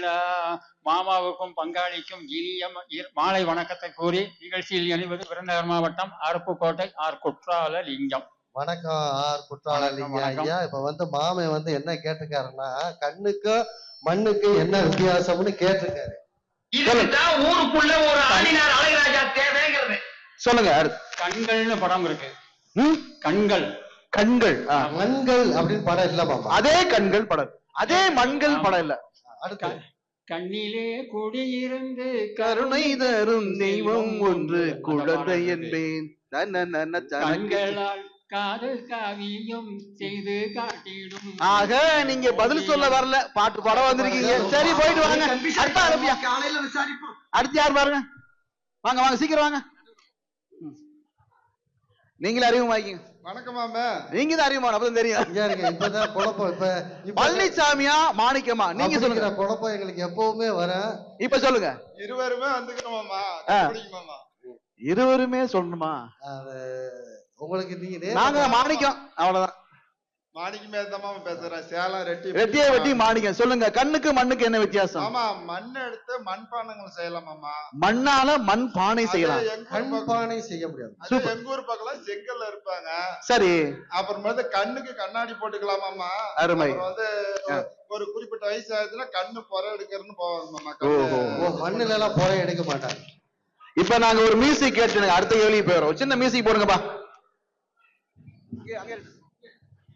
மாமாவுக்கும் பங்காளிக்கும் இனிய ம- இ- மாலை வணக்கத்தை கூறி நிகழ்ச்சியில் இணைவது விருதுநகர் மாவட்டம் அருப்புக்கோட்டை ஆர் குற்றால லிங்கம் வணக்கம் ஆர் குற்றாலிங்க வணக்கம். ஐயா இப்ப வந்து மாமன் வந்து என்ன கேட்டிருக்காருன்னா கண்ணுக்கும் மண்ணுக்கும் என்ன வித்தியாசம்னு கேட்டிருக்காரு இதுக்குதான் ஊருக்குள்ள ஒரு ஆளினார் அழகராஜா தேவைங்கிறது சொல்லுங்க அடுத்து. கண்கள்னு படம் இருக்கு ம்? கண்கள் கண்கள் ஆ. மண்கள் அப்படின்னு படம் இல்ல மாமா அதே கண்கள் படம் அதே மண்கள் படம் இல்ல அடுத்து கண்ணிலே குடியிருந்து கருணை தரும் தெய்வம் ஒன்று குழந்தை என்பேன் நன்னநன்ன தனக்கு. கண்களால் காதல் காவியம் செய்து காட்டிடும் ஆக நீங்க பதில் சொல்ல வரல பாட்டு படம் வந்திருக்கீங்க சரி போயிட்டு வாங்க அடுத்த ஆரம்பியா காலையில விசாரிப்போம் அடுத்து யார் பாருங்க வாங்க வாங்க சீக்கிரம் வாங்க ம். நீங்களே அறிமுகமாக்கிங்க வணக்கம் மாமா நீங்க தான் அறிமுகம் அப்பதான் தெரியும் இங்க இருங்க இப்பதான் குழப்பம் இப்ப இப்ப பழனிசாமியா மாணிக்கமா நீங்க சொல்லுங்க அப்படிங்கிற குழப்பம் எங்களுக்கு எப்பவுமே வரும் இப்ப சொல்லுங்க இருவருமே வந்துக்கிறோம் மாமா ஆ. கண்டுபிடிங்க மாமா இருவருமே சொல்லணுமா அது உங்களுக்கு நீங்க நேர்ல நாங்க பார்த்தா- மாணிக்கம் அவ்வளவுதான் மாணிக்கமே தான் மாமா பேசுறேன் சேலம் ரெட்டி ரெட்டியை வெட்டி மாணிக்கம் சொல்லுங்க கண்ணுக்கு மண்ணுக்கு என்ன வித்தியாசம் மாமா மண் எடுத்து மண்பாண்டங்கள் செய்யலாம் மாமா மண்ணால மண் பானை செய்யலாம் அது எங்க ஊர் கண் பக்கம்- பானை செய்ய முடியாது அது எங்க ஊர் பக்கம் செங்கல்ல இருப்பாங்க சரி அப்புறமேட்டு கண்ணுக்கு கண்ணாடி போட்டுக்கலாம் மாமா அருமை. அப்புறம் வந்து ஒரு- ஒரு குறிப்பிட்ட வயசு ஆயிடுச்சுன்னா கண்ணு புற எடுக்கிறதுன்னு போவாங்க மாமா ஓஹோ. கண்ணு ஓ மண்ணுல எல்லாம் புறைய எடுக்க மாட்டாங்க இப்ப நாங்க ஒரு மியூசிக் கேட்டு அடுத்த கேள்வி போயிடும் சின்ன மியூசிக் போடுங்கப்பா இங்க, அங்க இருக்கு.